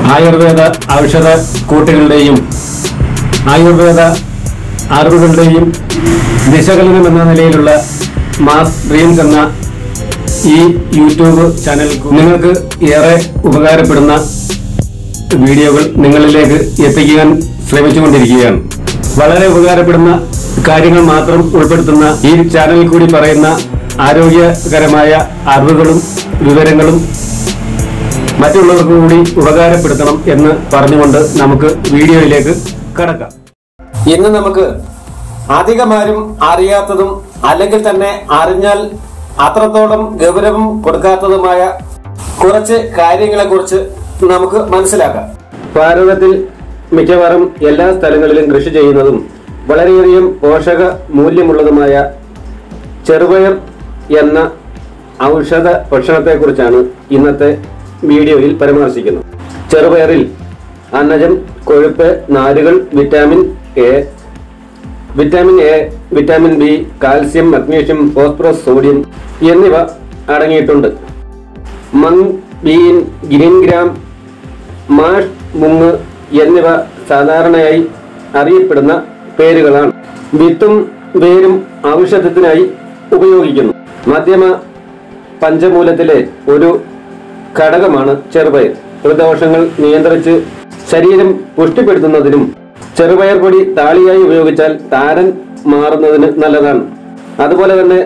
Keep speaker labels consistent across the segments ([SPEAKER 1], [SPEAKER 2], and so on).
[SPEAKER 1] ആയുർവേദ ഔഷധ കൂട്ടുകളുടെയും ആയുർവേദ അറിവുകളുടെയും വിശകലനം എന്ന നിലയിലുള്ള മാസ് ഡ്രീംസ് എന്ന ഈ യൂട്യൂബ് ചാനൽ നിങ്ങൾക്ക് ഏറെ ഉപകാരപ്പെടുന്ന വീഡിയോകൾ നിങ്ങളിലേക്ക് എത്തിക്കാൻ ശ്രമിച്ചുകൊണ്ടിരിക്കുകയാണ് വളരെ ഉപകാരപ്പെടുന്ന കാര്യങ്ങൾ മാത്രം ഉൾപ്പെടുത്തുന്ന ഈ ചാനലിൽ കൂടി പറയുന്ന ആരോഗ്യകരമായ അറിവുകളും വിവരങ്ങളും മറ്റുള്ളവർക്ക് കൂടി ഉപകാരപ്പെടുത്തണം എന്ന് പറഞ്ഞുകൊണ്ട് നമുക്ക് വീഡിയോയിലേക്ക് കടക്കാം
[SPEAKER 2] ഇന്ന് നമുക്ക് അധികമാരും അറിയാത്തതും അല്ലെങ്കിൽ തന്നെ അറിഞ്ഞാൽ അത്രത്തോളം ഗൗരവം കൊടുക്കാത്തതുമായ കുറച്ച് കാര്യങ്ങളെ കുറിച്ച് നമുക്ക് മനസ്സിലാക്കാം
[SPEAKER 1] ഭാരതത്തിൽ മിക്കവാറും എല്ലാ സ്ഥലങ്ങളിലും കൃഷി ചെയ്യുന്നതും വളരെയധികം പോഷക മൂല്യമുള്ളതുമായ ചെറുപയർ എന്ന ഔഷധ ഭക്ഷണത്തെക്കുറിച്ചാണ് ഇന്നത്തെ വീഡിയോയിൽ പരാമർശിക്കുന്നത് ചെറുപയറിൽ അന്നജം കൊഴുപ്പ് നാരുകൾ vitamin A vitamin A vitamin B calcium magnesium phosphorus sodium എന്നിവ അടങ്ങിയിട്ടുണ്ട് മങ് ബീൻ ഗ്രീൻ ഗ്രാം മാഷ് മുങ്ങ് എന്നിവ സാധാരണയായി അറിയപ്പെടുന്ന പേരുകളാണ് വിത്തും വേരും ഔഷധത്തിനായി ഉപയോഗിക്കുന്നു മധ്യമ പഞ്ചമൂലത്തിലെ ഒരു ഘടകമാണ് ചെറുപയർ ഹൃദോഷങ്ങൾ നിയന്ത്രിച്ച് ശരീരം പുഷ്ടിപ്പെടുത്തുന്നതിനും ചെറുപയർ പൊടി താളിയായി ഉപയോഗിച്ചാൽ താരൻ മാറുന്നതിന് നല്ലതാണ് അതുപോലെ തന്നെ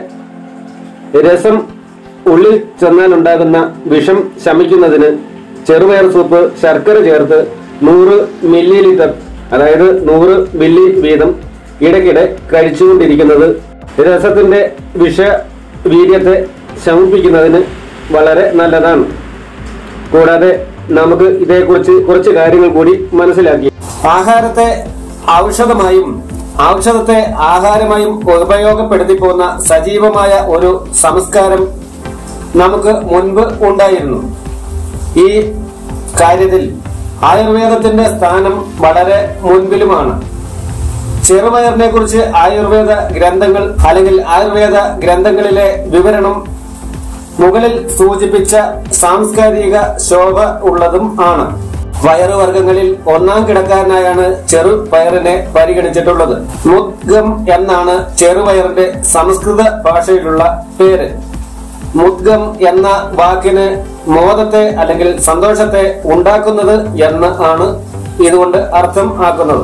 [SPEAKER 1] രസം ഉള്ളിൽ ചെന്നാൽ ഉണ്ടാകുന്ന വിഷം ശമിക്കുന്നതിന് ചെറുപയർ സൂപ്പ് ശർക്കര ചേർത്ത് നൂറ് മില്ലി ലിറ്റർ അതായത് നൂറ് മില്ലി വീതം ഇടയ്ക്കിടെ കഴിച്ചുകൊണ്ടിരിക്കുന്നത് രസത്തിന്റെ വിഷ വീര്യത്തെ ശമിപ്പിക്കുന്നതിന് വളരെ നല്ലതാണ് കൂടാതെ നമുക്ക് ഇതേക്കുറിച്ച് കുറച്ച് കാര്യങ്ങൾ കൂടി മനസ്സിലാക്കി
[SPEAKER 2] ആഹാരത്തെ ഔഷധമായും ഔഷധത്തെ ആഹാരമായും ഉപയോഗപ്പെടുത്തി പോകുന്ന സജീവമായ ഒരു സംസ്കാരം നമുക്ക് മുൻപ് ഉണ്ടായിരുന്നു ഈ കാര്യത്തിൽ ആയുർവേദത്തിന്റെ സ്ഥാനം വളരെ മുൻപിലുമാണ് ചെറുപയറിനെ കുറിച്ച് ആയുർവേദ ഗ്രന്ഥങ്ങൾ അല്ലെങ്കിൽ ആയുർവേദ ഗ്രന്ഥങ്ങളിലെ വിവരണം മുകളിൽ സൂചിപ്പിച്ച സാംസ്കാരിക ശോഭ ഉള്ളതും ആണ് പയറുവർഗ്ഗങ്ങളിൽ ഒന്നാം കിടക്കാരനായാണ് ചെറുപയറിനെ പരിഗണിച്ചിട്ടുള്ളത് മുദ്ഗം എന്നാണ് ചെറുപയറിന്റെ സംസ്കൃത ഭാഷയിലുള്ള പേര് മുദ്ഗം എന്ന വാക്കിന് മോദത്തെ അല്ലെങ്കിൽ സന്തോഷത്തെ ഉണ്ടാക്കുന്നത് എന്ന് ആണ് ഇതുകൊണ്ട് അർത്ഥം ആക്കുന്നത്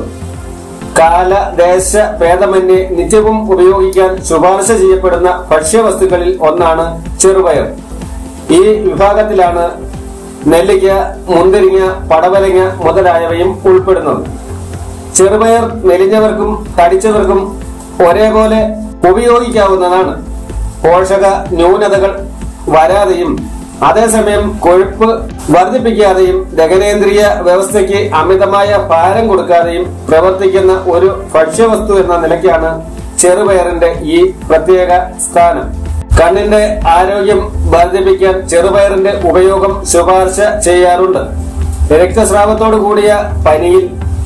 [SPEAKER 2] കാല ദേശ ഭേദമന്യേ നിത്യവും ഉപയോഗിക്കാൻ ശുപാർശ ചെയ്യപ്പെടുന്ന ഭക്ഷ്യവസ്തുക്കളിൽ ഒന്നാണ് ചെറുപയർ ഈ വിഭാഗത്തിലാണ് നെല്ലിക്ക മുന്തിരിങ്ങ പടവലങ്ങ മുതലായവയും ഉൾപ്പെടുന്നത് ചെറുപയർ മെലിഞ്ഞവർക്കും തടിച്ചവർക്കും ഒരേപോലെ ഉപയോഗിക്കാവുന്നതാണ് പോഷക ന്യൂനതകൾ വരാതെയും അതേസമയം കൊഴുപ്പ് വർദ്ധിപ്പിക്കാതെയും ദഹനേന്ദ്രിയ വ്യവസ്ഥയ്ക്ക് അമിതമായ ഭാരം കൊടുക്കാതെയും പ്രവർത്തിക്കുന്ന ഒരു ഭക്ഷ്യവസ്തു എന്ന നിലയ്ക്കാണ് ചെറുപയറിന്റെ ഈ പ്രത്യേക സ്ഥാനം കണ്ണിന്റെ ആരോഗ്യം വർദ്ധിപ്പിക്കാൻ ചെറുപയറിന്റെ ഉപയോഗം ശുപാർശ ചെയ്യാറുണ്ട് രക്തസ്രാവത്തോടു കൂടിയ പനിയിൽ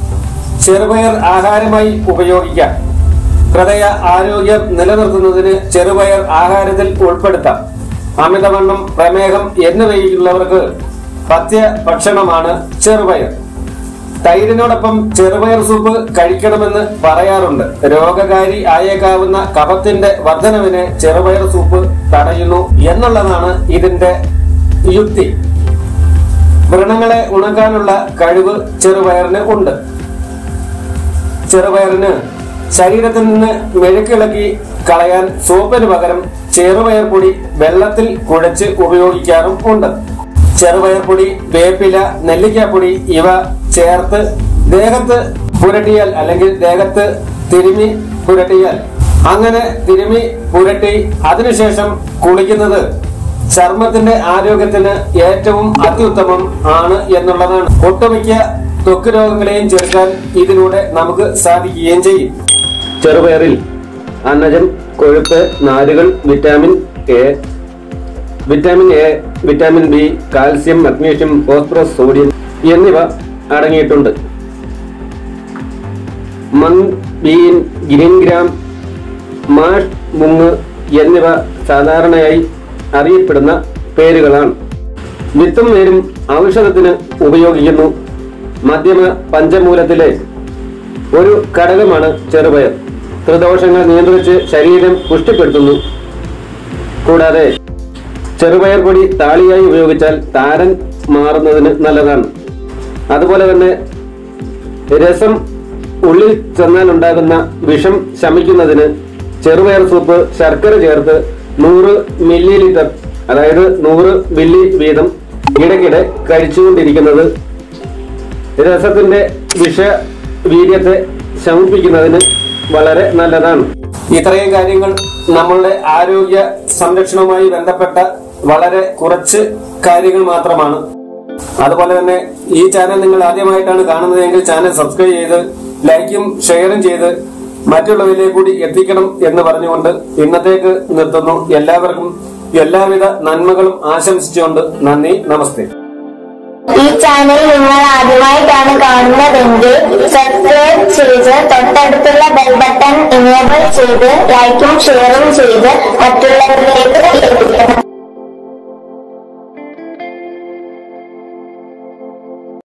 [SPEAKER 2] ചെറുപയർ ആഹാരമായി ഉപയോഗിക്കാം ഹൃദയ ആരോഗ്യം നിലനിർത്തുന്നതിന് ചെറുപയർ ആഹാരത്തിൽ ഉൾപ്പെടുത്താം അമിതവണ്ണം പ്രമേഹം എന്നിവയുള്ളവർക്ക് പഥ്യ ഭക്ഷണമാണ് ചെറുപയർ തൈരിനോടൊപ്പം ചെറുപയർ സൂപ്പ് കഴിക്കണമെന്ന് പറയാറുണ്ട് രോഗകാരി ആയേക്കാവുന്ന കഫത്തിന്റെ വർധനവിന് ചെറുപയർ സൂപ്പ് തടയുന്നു എന്നുള്ളതാണ് ഇതിന്റെ യുക്തി വ്രണങ്ങളെ ഉണക്കാനുള്ള കഴിവ് ചെറുപയറിന് ഉണ്ട് ചെറുപയറിന് ശരീരത്തിൽ നിന്ന് മെഴുക്കിളക്കി കളയാൻ സോപ്പിന് പകരം ചെറുപയർ പൊടി വെള്ളത്തിൽ കുഴച്ച് ഉപയോഗിക്കാറും ഉണ്ട് ചെറുപയർ പൊടി വേപ്പില നെല്ലിക്കാപ്പൊടി ഇവ ചേർത്ത് ദേഹത്ത് പുരട്ടിയാൽ അല്ലെങ്കിൽ ദേഹത്ത് തിരുമി പുരട്ടിയാൽ അങ്ങനെ തിരുമി പുരട്ടി അതിനുശേഷം കുളിക്കുന്നത് ചർമ്മത്തിന്റെ ആരോഗ്യത്തിന് ഏറ്റവും അത്യുത്തമം ആണ് എന്നുള്ളതാണ് ഒട്ടുമിക്ക ത്വക്ക് രോഗങ്ങളെയും ചെറുക്കാൻ ഇതിലൂടെ നമുക്ക് സാധിക്കുകയും ചെയ്യും
[SPEAKER 1] ചെറുപയറിൽ അന്നജം കൊഴുപ്പ് നാരുകൾ vitamin A vitamin A vitamin B calcium magnesium phosphorus sodium എന്നിവ അടങ്ങിയിട്ടുണ്ട് മങ് ബീൻ ഗ്രീൻ ഗ്രാം മാഷ് മുങ്ങ് എന്നിവ സാധാരണയായി അറിയപ്പെടുന്ന പേരുകളാണ് വിത്തും വേരും ഔഷധത്തിന് ഉപയോഗിക്കുന്നു മധ്യമ പഞ്ചമൂലത്തിലെ ഒരു ഘടകമാണ് ചെറുപയർ ത്രിദോഷങ്ങൾ നിയന്ത്രിച്ച് ശരീരം പുഷ്ടിപ്പെടുത്തുന്നു കൂടാതെ ചെറുപയർ പൊടി താളിയായി ഉപയോഗിച്ചാൽ താരൻ മാറുന്നതിന് നല്ലതാണ് അതുപോലെ തന്നെ രസം ഉള്ളിൽ ചെന്നാൽ ഉണ്ടാകുന്ന വിഷം ശമിക്കുന്നതിന് ചെറുപയർ സൂപ്പ് ശർക്കര ചേർത്ത് നൂറ് മില്ലി ലിറ്റർ അതായത് നൂറ് മില്ലി വീതം ഇടയ്ക്കിടെ കഴിച്ചുകൊണ്ടിരിക്കുന്നത് രസത്തിന്റെ വിഷ വീര്യത്തെ ശമിപ്പിക്കുന്നതിന് വളരെ നല്ലതാണ്
[SPEAKER 2] ഇത്രയും കാര്യങ്ങൾ നമ്മളുടെ ആരോഗ്യ സംരക്ഷണവുമായി ബന്ധപ്പെട്ട വളരെ കുറച്ച് കാര്യങ്ങൾ മാത്രമാണ് അതുപോലെ തന്നെ ഈ ചാനൽ നിങ്ങൾ ആദ്യമായിട്ടാണ് കാണുന്നതെങ്കിൽ ചാനൽ സബ്സ്ക്രൈബ് ചെയ്ത് ലൈക്കും ഷെയറും ചെയ്ത് മറ്റുള്ളവരിലേക്ക് കൂടി എത്തിക്കണം എന്ന് പറഞ്ഞുകൊണ്ട് ഇന്നത്തേക്ക് നിർത്തുന്നു എല്ലാവർക്കും എല്ലാവിധ നന്മകളും ആശംസിച്ചുകൊണ്ട് നന്ദി നമസ്തേ
[SPEAKER 3] ഈ ചാനൽ നിങ്ങൾ ആദ്യമായിട്ടാണ് കാണുന്നതെങ്കിൽ സബ്സ്ക്രൈബ് ചെയ്ത് തൊട്ടടുത്തുള്ള ബെൽ ബട്ടൺ ഇനേബിൾ ചെയ്ത് ലൈക്കും ഷെയറും ചെയ്ത് മറ്റുള്ളവരിലേക്ക് എത്തിക്കണം